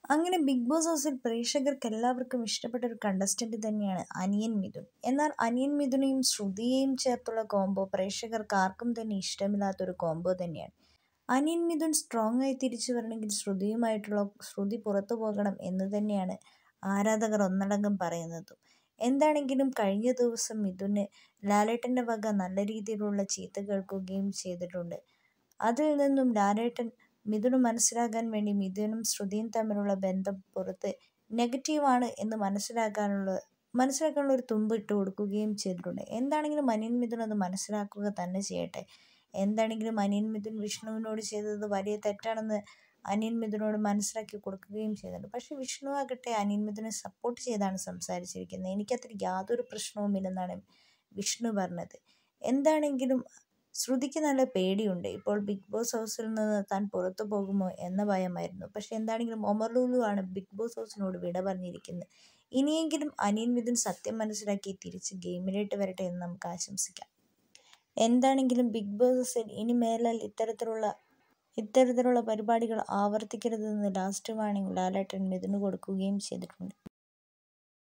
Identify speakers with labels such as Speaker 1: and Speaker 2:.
Speaker 1: അങ്ങനെ big boss ഹൗസിൽ പ്രേക്ഷകർക്ക് എല്ലാവർക്കും ഇഷ്ടപ്പെട്ട ഒരു കണ്ടസ്റ്റന്റ് തന്നെയാണ് അനിയൻ മിഥുൻ എന്നാൽ അനിയൻ മിഥുനെയും ശ്രുതിയെയും ചേർത്തുള്ള കോംബോ പ്രേക്ഷകർക്ക് ആർക്കും തന്നെ ഇഷ്ടമില്ലാത്തൊരു കോംബോ തന്നെയാണ് അനിയൻ മിഥുൻ സ്ട്രോങ് ആയി തിരിച്ചു വരണമെങ്കിൽ ശ്രുതിയുമായിട്ടുള്ള ശ്രുതി പുറത്തു പോകണം എന്ന് തന്നെയാണ് ആരാധകർ ഒന്നടങ്കം പറയുന്നതും എന്താണെങ്കിലും കഴിഞ്ഞ ദിവസം മിഥുന് ലാലേട്ടൻ്റെ വക നല്ല രീതിയിലുള്ള ചീത്ത കേൾക്കുകയും ചെയ്തിട്ടുണ്ട് അതിൽ നിന്നും ലാലേട്ടൻ മിഥുന് മനസ്സിലാക്കാൻ വേണ്ടി മിഥുനും ശ്രുതിയും തമ്മിലുള്ള ബന്ധം പുറത്ത് നെഗറ്റീവാണ് എന്ന് മനസ്സിലാക്കാനുള്ള മനസ്സിലാക്കാനുള്ള ഒരു തുമ്പ് ഇട്ട് കൊടുക്കുകയും ചെയ്തിട്ടുണ്ട് എന്താണെങ്കിലും അനിയൻ മിഥുൻ അത് മനസ്സിലാക്കുക തന്നെ ചെയ്യട്ടെ എന്താണെങ്കിലും അനിയൻ മിഥുൻ വിഷ്ണുവിനോട് ചെയ്തത് വലിയ തെറ്റാണെന്ന് അനിയൻ മിഥുനോട് മനസ്സിലാക്കി കൊടുക്കുകയും ചെയ്തിട്ടുണ്ട് പക്ഷേ വിഷ്ണു ആകട്ടെ അനിയൻ മിഥുനെ സപ്പോർട്ട് ചെയ്താണ് സംസാരിച്ചിരിക്കുന്നത് എനിക്കത്ര യാതൊരു പ്രശ്നവുമില്ലെന്നാണ് വിഷ്ണു പറഞ്ഞത് എന്താണെങ്കിലും ശ്രുതിക്ക് നല്ല പേടിയുണ്ട് ഇപ്പോൾ ബിഗ് ബോസ് ഹൗസിൽ നിന്ന് താൻ പുറത്തു പോകുമോ എന്ന ഭയമായിരുന്നു പക്ഷെ എന്താണെങ്കിലും ഒമർ ലുലു ആണ് ബിഗ് ബോസ് ഹൗസിനോട് വിട പറഞ്ഞിരിക്കുന്നത് ഇനിയെങ്കിലും അനിയൻ മിഥുൻ സത്യം മനസ്സിലാക്കി തിരിച്ച് ഗെയിമിലേക്ക് വരട്ടെ എന്ന് നമുക്ക് ആശംസിക്കാം എന്താണെങ്കിലും ബിഗ് ബോസ് ഹൗസിൽ ഇനി മേലാൽ ഇത്തരത്തിലുള്ള ഇത്തരത്തിലുള്ള പരിപാടികൾ ആവർത്തിക്കരുതെന്ന് ലാസ്റ്റ് വാണിംഗ് ലാലേട്ടൻ മിഥുന് കൊടുക്കുകയും ചെയ്തിട്ടുണ്ട്